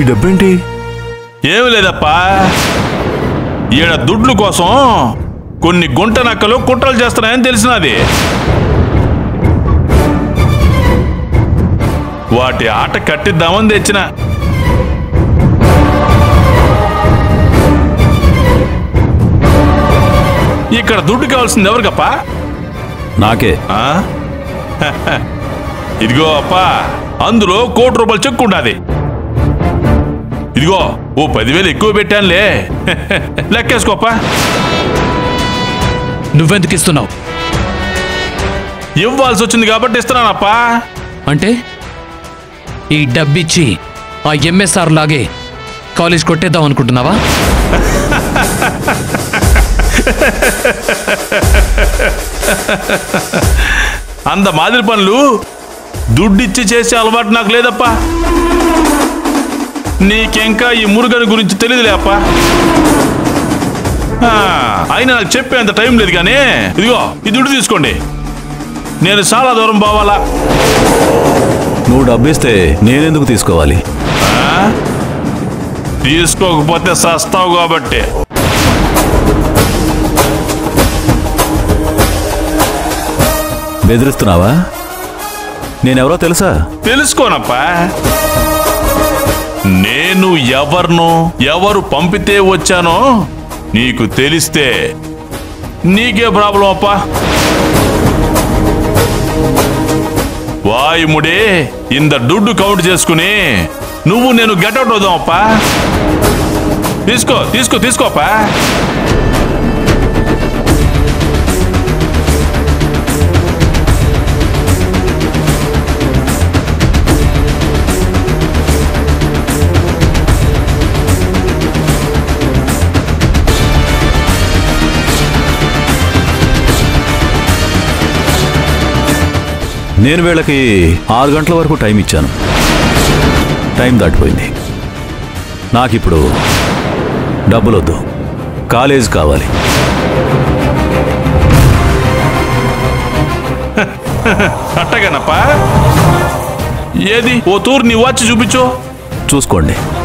డబ్బేంటి ఏమి లేదప్పా ఈడ దుడ్లు కోసం కొన్ని గుంట నక్కలు కుట్రలు చేస్తున్నాయని తెలిసినది వాటి ఆట కట్టిద్దామని తెచ్చిన ఇక్కడ దుడ్డు కావాల్సింది ఎవరికప్పా నాకే ఆ? ఇదిగో అప్పా అందులో కోటి రూపాయలు చెక్కు ఉండాది ఇదిగో ఓ పదివేలు ఎక్కువ పెట్టానులే లెక్కేసుకోప్పా నువ్వెందుకు ఇస్తున్నావు ఇవ్వాల్సి వచ్చింది కాబట్టి ఇస్తున్నానప్పా అంటే ఈ డబ్బిచ్చి ఆ ఎంఎస్ఆర్ లాగే కాలేజ్ కొట్టేద్దాం అనుకుంటున్నావా అంత మాదిరి పనులు దుడ్డిచ్చి చేసే అలవాటు నాకు లేదప్పా నీకింకా ఈ మురుగని గురించి తెలియదులే అప్పా ఆ, అయినా నాకు చెప్పేంత టైం లేదు కానీ ఇదిగో ఈ దుడ్డు తీసుకోండి నేను చాలా దూరం పోవాలా నువ్వు డబ్బిస్తే నేనెందుకు తీసుకోవాలి తీసుకోకపోతే సస్తావు కాబట్టి బెదిరిస్తున్నావా నేనెవరో తెలుసా తెలుసుకోనప్పా నేను ఎవర్ను ఎవరు పంపితే వచ్చానో నీకు తెలిస్తే నీకే ప్రాబ్లం అప్పా వాయుముడే ఇంత దుడ్డు కౌంట్ చేసుకుని నువ్వు నేను గెటౌట్ అవుదాం అప్పా తీసుకో తీసుకో తీసుకోపా నేను వీళ్ళకి ఆరు గంటల వరకు టైం ఇచ్చాను టైం దాటిపోయింది నాకిప్పుడు డబ్బులొద్దు కాలేజ్ కావాలి అట్టగనప్పా ఏది ఓ తూరు నీ వాచ్ చూపించు చూసుకోండి